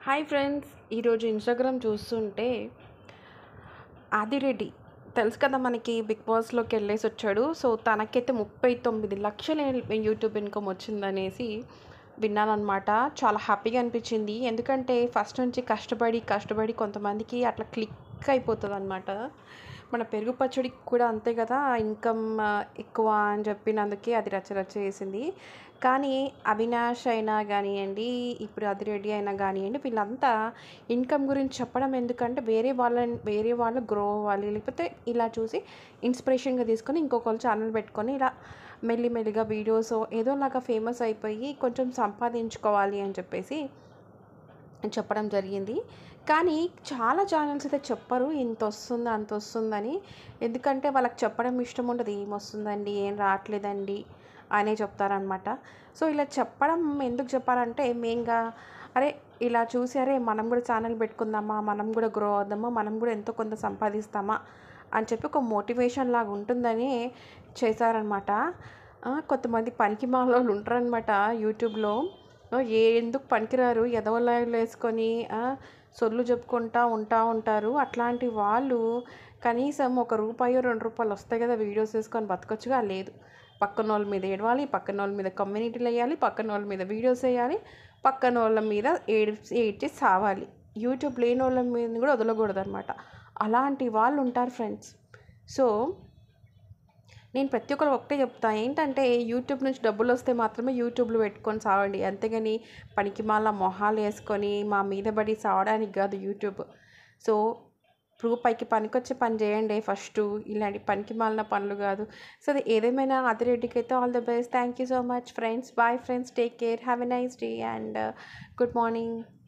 hi friends ఈరోజు Instagram చూస్తుంటే ఆదిరెడ్డి తెలుసు కదా మనకి బిగ్ బాస్లోకి వెళ్ళేసి వచ్చాడు సో తనకైతే ముప్పై తొమ్మిది లక్షల యూట్యూబ్ ఇన్కమ్ వచ్చిందనేసి విన్నానమాట చాలా హ్యాపీగా అనిపించింది ఎందుకంటే ఫస్ట్ నుంచి కష్టపడి కష్టపడి కొంతమందికి అట్లా క్లిక్ అయిపోతుంది అనమాట మన పెరుగు పచ్చడికి కూడా అంతే కదా ఇన్కమ్ ఎక్కువ అని చెప్పినందుకే అది రచ్చ రచ్చ చేసింది కానీ అవినాష్ అయినా కానివ్వండి ఇప్పుడు అదిరెడ్డి అయినా కానివ్వండి వీళ్ళంతా ఇన్కమ్ గురించి చెప్పడం ఎందుకంటే వేరే వాళ్ళ వేరే వాళ్ళు గ్రో అవ్వాలి లేకపోతే ఇలా చూసి ఇన్స్పిరేషన్గా తీసుకొని ఇంకొకరు ఛానల్ పెట్టుకొని ఇలా మెల్లిమెల్లిగా వీడియోస్ ఏదోలాగా ఫేమస్ అయిపోయి కొంచెం సంపాదించుకోవాలి అని చెప్పేసి చెప్పడం జరిగింది కానీ చాలా ఛానల్స్ అయితే చెప్పరు ఇంత వస్తుంది అంత వస్తుందని ఎందుకంటే వాళ్ళకి చెప్పడం ఇష్టం ఉండదు ఏం వస్తుందండి ఏం రావట్లేదండి అనే చెప్తారనమాట సో ఇలా చెప్పడం ఎందుకు చెప్పారంటే మెయిన్గా అరే ఇలా చూసి అరే మనం కూడా ఛానల్ పెట్టుకుందామా మనం కూడా గ్రో అవుదామా మనం కూడా ఎంతో కొంత సంపాదిస్తామా అని చెప్పి ఒక మోటివేషన్ లాగా ఉంటుందని చేశారనమాట కొంతమంది పనికి మాలోళ్ళు ఉంటారనమాట యూట్యూబ్లో ఏ ఎందుకు పనికిరారు ఎదవలాయలు వేసుకొని సొల్లు చెప్పుకుంటా ఉంటా ఉంటారు అట్లాంటి వాళ్ళు కనీసం ఒక రూపాయి రెండు రూపాయలు వస్తాయి కదా వీడియోస్ వేసుకొని బతకొచ్చుగా లేదు పక్కన వాళ్ళ మీద ఏడవాలి పక్కన వాళ్ళ మీద కమ్యూనిటీలు వేయాలి పక్కన వాళ్ళ మీద వీడియోస్ వేయాలి పక్కన వాళ్ళ మీద ఏడి ఏడ్చి సావాలి యూట్యూబ్ లేని వాళ్ళ మీద కూడా వదలకూడదు అనమాట అలాంటి వాళ్ళు ఉంటారు ఫ్రెండ్స్ సో నేను ప్రతి ఒక్కరు ఒకటే చెప్తా ఏంటంటే యూట్యూబ్ నుంచి డబ్బులు వస్తే మాత్రమే యూట్యూబ్లో పెట్టుకొని సావండి అంతేగాని పనికి మాల మొహాలు వేసుకొని మా మీద పడి సావడానికి కాదు యూట్యూబ్ సో రూపాయికి పనికొచ్చే పని చేయండి ఫస్ట్ ఇలాంటి పనికి మాలిన పనులు కాదు సో అది ఏదేమైనా అదిరెడ్డికి అయితే all the best thank you so much friends bye friends take care have a nice day and good morning